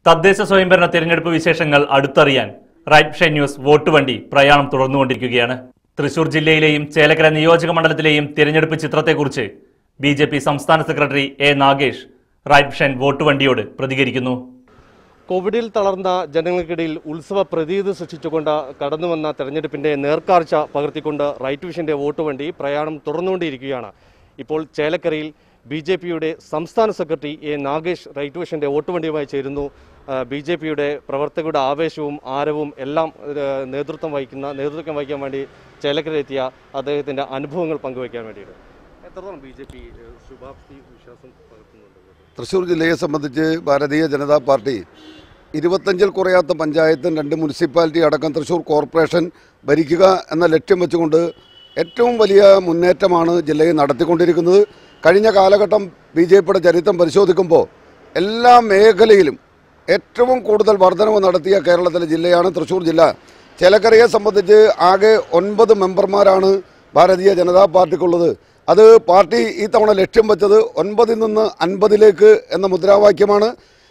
തദ്ദേശ സ്വയംഭരണ തെരഞ്ഞെടുപ്പ് വിശേഷങ്ങൾ അടുത്തറിയാൻ റൈറ്റ് ഷൈൻ ന്യൂസ് വോട്ട് വണ്ടി പ്രയാണം തുടർന്നുകൊണ്ടിരിക്കുകയാണ് തൃശൂർ ജില്ലയിലെയും ചേലക്കര നിയോജക മണ്ഡലത്തിലെയും തിരഞ്ഞെടുപ്പ് ചിത്രത്തെക്കുറിച്ച് ബി ജെ പി സംസ്ഥാന secretary A Nagesh right shine vote വണ്ടിയോട് പ്രതികരിക്കുന്നു കോവിഡിൽ തളർന്ന ജനങ്ങൾക്കിടയിൽ ഉത്സവ പ്രതീതി സൃഷ്ടിച്ചുകൊണ്ട് കടന്നു വന്ന തെരഞ്ഞെടുപ്പിന്റെ നേർക്കാഴ്ച പകർത്തിക്കൊണ്ട് റൈറ്റ് വിഷന്റെ വോട്ട് വണ്ടി പ്രയാണം തുടർന്നുകൊണ്ടിരിക്കുകയാണ് ഇപ്പോൾ ചേലക്കരയിൽ ബി ജെ പിയുടെ സംസ്ഥാന സെക്രട്ടറി എ നാഗേഷ് റൈറ്റ് വിഷന്റെ വോട്ട് വണ്ടിയുമായി ചേരുന്നു ബി ജെ പിയുടെ പ്രവർത്തകരുടെ ആവേശവും ആരവും എല്ലാം ഏഹ്, നേതൃത്വം വഹിക്കുന്ന നേതൃത്വം വഹിക്കാൻ വേണ്ടി ചേലക്കരയിലെത്തിയ അദ്ദേഹത്തിന്റെ അനുഭവങ്ങൾ പങ്കുവയ്ക്കാൻ വേണ്ടിയിട്ട് എത്രത്തോളം ബി ജെ പി ശുഭാപ്തി വിശ്വാസം പകർത്തുന്നുണ്ട് തൃശ്ശൂർ ജില്ലയെ സംബന്ധിച്ച് ഭാരതീയ ജനതാ പാർട്ടി ഇരുപത്തഞ്ചിൽ കുറയാത്ത പഞ്ചായത്തും രണ്ട് മുനിസിപ്പാലിറ്റി അടക്കം തൃശ്ശൂർ കോർപ്പറേഷൻ ഭരിക്കുക എന്ന ലക്ഷ്യം വെച്ചുകൊണ്ട് ഏറ്റവും വലിയ മുന്നേറ്റമാണ് ജില്ലയിൽ നടത്തിക്കൊണ്ടിരിക്കുന്നത് കഴിഞ്ഞ കാലഘട്ടം ബി ജെ പിയുടെ ചരിത്രം പരിശോധിക്കുമ്പോൾ എല്ലാ മേഖലയിലും ഏറ്റവും കൂടുതൽ വർധനവ് നടത്തിയ കേരളത്തിലെ ജില്ലയാണ് തൃശ്ശൂർ ജില്ല ചേലക്കരയെ സംബന്ധിച്ച് ആകെ ഒൻപത് മെമ്പർമാരാണ് ഭാരതീയ ജനതാ പാർട്ടിക്കുള്ളത് അത് പാർട്ടി ഈ തവണ ലക്ഷ്യം വെച്ചത് ഒൻപതിൽ നിന്ന് അൻപതിലേക്ക് എന്ന മുദ്രാവാക്യമാണ്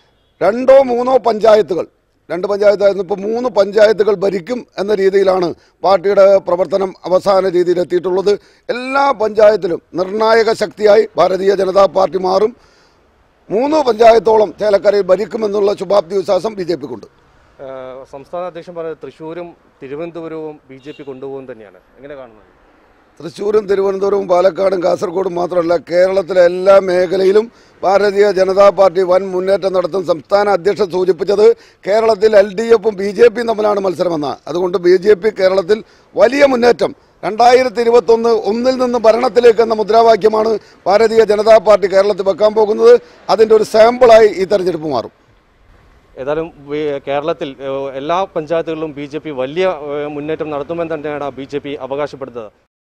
രണ്ടോ മൂന്നോ പഞ്ചായത്തുകൾ രണ്ട് പഞ്ചായത്തായിരുന്നു ഇപ്പോൾ മൂന്ന് പഞ്ചായത്തുകൾ ഭരിക്കും എന്ന രീതിയിലാണ് പാർട്ടിയുടെ പ്രവർത്തനം അവസാന രീതിയിൽ എത്തിയിട്ടുള്ളത് എല്ലാ പഞ്ചായത്തിലും നിർണായക ശക്തിയായി ഭാരതീയ ജനതാ പാർട്ടി മാറും മൂന്ന് പഞ്ചായത്തോളം ചേലക്കരയിൽ ഭരിക്കുമെന്നുള്ള ശുഭാപ്തി വിശ്വാസം ബി ജെ പിക്കുണ്ട് ഏഹ് സംസ്ഥാന അധ്യക്ഷൻ പറഞ്ഞത് തൃശ്ശൂരും തിരുവനന്തപുരവും ബി ജെ പി കൊണ്ടുപോകും തന്നെയാണ് എങ്ങനെ കാണുന്നത് തൃശ്ശൂരും തിരുവനന്തപുരവും പാലക്കാടും കാസർഗോഡും മാത്രമല്ല കേരളത്തിലെ എല്ലാ മേഖലയിലും ഭാരതീയ ജനതാ പാർട്ടി വൻ മുന്നേറ്റം നടത്തും സംസ്ഥാന അധ്യക്ഷൻ സൂചിപ്പിച്ചത് കേരളത്തിൽ എൽ ഡി എഫും ബി ജെ പിയും തമ്മിലാണ് മത്സരമെന്ന അതുകൊണ്ട് ബി ജെ പി കേരളത്തിൽ വലിയ മുന്നേറ്റം രണ്ടായിരത്തി ഇരുപത്തൊന്ന് ഒന്നിൽ നിന്ന് ഭരണത്തിലേക്ക് എന്ന മുദ്രാവാക്യമാണ് ഭാരതീയ ജനതാ പാർട്ടി കേരളത്തിൽ വെക്കാൻ പോകുന്നത് അതിൻ്റെ ഒരു സാമ്പിളായി ഈ തെരഞ്ഞെടുപ്പ് മാറും ഏതായാലും വി- കേരളത്തിൽ ഏഹ് എല്ലാ പഞ്ചായത്തുകളിലും ബി ജെ പി വലിയ ഏഹ് മുന്നേറ്റം നടത്തുമെന്ന് തന്നെയാണ് ബി ജെ പി അവകാശപ്പെടുന്നത്